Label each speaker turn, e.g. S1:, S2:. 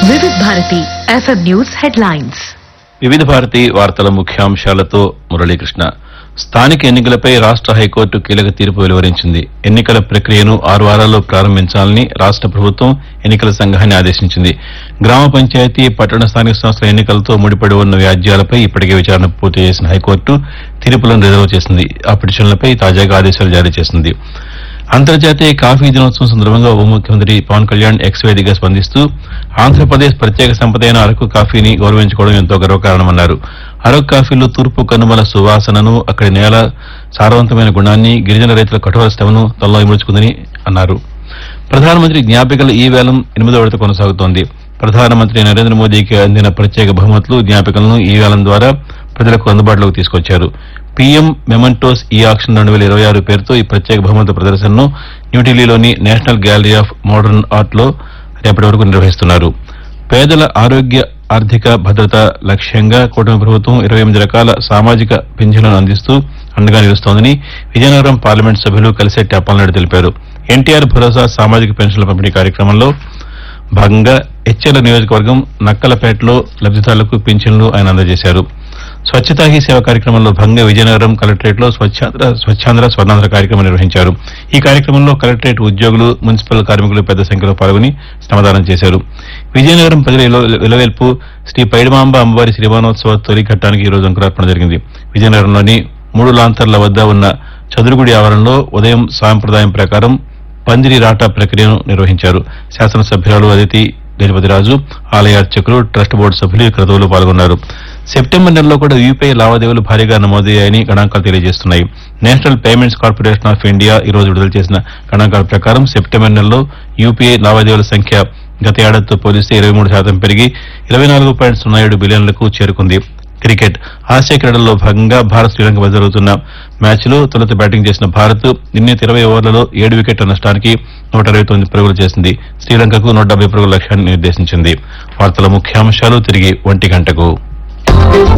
S1: వివిధ Bharati FM news headlines
S2: వివిధ భారతి వార్తల ముఖ్యాంశాలతో మురళీకృష్ణ స్థానిక ఎన్నికలపై రాష్ట్ర హైకోర్టు కీలక తీర్పు వెలువరించింది ఎన్నికల ప్రక్రియను ఆరు వారాల్లో ప్రారంభించాలని రాష్ట్ర ప్రభుత్వం ఎన్నికల సంఘాన్ని ఆదేశించింది గ్రామ పంచాయతీ పట్టణ స్థానిక సంస్థల ఎన్నికలతో ముడిపడి ఉన్న వ్యాజ్యాలపై ఇప్పటికే విచారణ పూర్తి చేసిన హైకోర్టు తీర్పులను రిజర్వ్ చేసింది ఆ పిటిషన్లపై తాజాగా ఆదేశాలు జారీ చేసింది అంతర్జాతీయ కాఫీ దినోత్సవం సందర్భంగా ఉప ముఖ్యమంత్రి పవన్ కళ్యాణ్ ఎక్స్ వేదికగా స్పందిస్తూ ఆంధ్రప్రదేశ్ ప్రత్యేక సంపద అయిన అరకు కాఫీని గౌరవించుకోవడం ఎంతో గర్వకారణమన్నారు అరకు కాఫీలో తూర్పు కనుమల సువాసనను అక్కడి నేల సారవంతమైన గుణాన్ని గిరిజన రైతుల కఠోర శ్రమను తనలో ఇముడుచుకుందని అన్నారు ప్రధానమంత్రి జ్ఞాపికల ఈ వేలం ఎనిమిదో విడత కొనసాగుతోంది ప్రధానమంత్రి నరేంద్ర మోదీకి అందిన ప్రత్యేక బహుమతులు జ్ఞాపికలను ఈ వేలం ద్వారా ప్రజలకు అందుబాటులోకి తీసుకొచ్చారు పీఎం మెమంటోస్ ఈ ఆక్షన్ రెండు వేల ఇరవై ఆరు పేరుతో ఈ ప్రత్యేక బహుమతుల ప్రదర్శనను న్యూఢిల్లీలోని national gallery of modern art లో రేపటి వరకు నిర్వహిస్తున్నారు పేదల ఆరోగ్య ఆర్థిక భద్రత లక్ష్యంగా కూటమి ప్రభుత్వం ఇరవై ఎనిమిది రకాల సామాజిక పింఛన్లను అందిస్తూ అండగా నిలుస్తోందని విజయనగరం పార్లమెంట్ సభ్యులు కలిసెట్టి అప్పలనాయుడు తెలిపారు ఎన్టీఆర్ భరోసా సామాజిక పెన్షన్ల పంపిణీ కార్యక్రమంలో భాగంగా హెచ్ఎల్ నియోజకవర్గం నక్కలపేటలో లబ్దిదారులకు పింఛన్లు ఆయన అందజేశారు స్వచ్ఛతా హీ సేవ కార్యక్రమంలో భాగంగా విజయనగరం కలెక్టరేట్ లో స్వచ్ఛాంధ్ర స్వచ్ఛాంధ్ర స్వర్ణాంధ్ర కార్యక్రమం నిర్వహించారు ఈ కార్యక్రమంలో కలెక్టరేట్ ఉద్యోగులు మున్సిపల్ కార్మికులు పెద్ద సంఖ్యలో పాల్గొని శ్రమదానం చేశారు విజయనగరం ప్రజల ఇల- ఇలవేల్పు శ్రీ పైడిమాంబ అమ్మవారి శ్రీవానోత్సవ తొలి ఘట్టానికి ఈ రోజు అంకురార్పణ జరిగింది విజయనగరంలోని మూడు లాంతర్ల వద్ద ఉన్న చదురుగుడి ఆవరణలో ఉదయం సాంప్రదాయం ప్రకారం పందిరి రాటా ప్రక్రియను నిర్వహించారు శాసనసభ్యురాలు అదితి గజపతిరాజు ఆలయ అర్చకులు ట్రస్ట్ బోర్డు సభ్యులు ఈ క్రతువులో పాల్గొన్నారు సెప్టెంబర్ నెలలో కూడా యూపీఐ లావాదేవీలు భారీగా నమోదయ్యాయని గణాంకాలు తెలియజేస్తున్నాయి national payments corporation of India ఈ రోజు విడుదల చేసిన గణాంకాల ప్రకారం సెప్టెంబర్ నెలలో యూపీఐ లావాదేవీల సంఖ్య గత ఏడాదితో పోలిస్తే ఇరవై మూడు శాతం పెరిగి ఇరవై నాలుగు పాయింట్ సున్నా ఏడు బిలియన్లకు చేరుకుంది క్రికెట్ ఆసియా క్రీడల్లో భాగంగా భారత్ శ్రీలంక మధ్య జరుగుతున్న మ్యాచ్లో తొలుత బ్యాటింగ్ చేసిన భారత్ నిర్ణీత ఇరవై ఓవర్లలో ఏడు వికెట్ల నష్టానికి నూట ఇరవై తొమ్మిది పరుగులు చేసింది శ్రీలంకకు నూట డెబ్బై పరుగుల లక్ష్యాన్ని నిర్దేశించింది వార్తల ముఖ్యాంశాలు తిరిగి ఒంటి గంటకు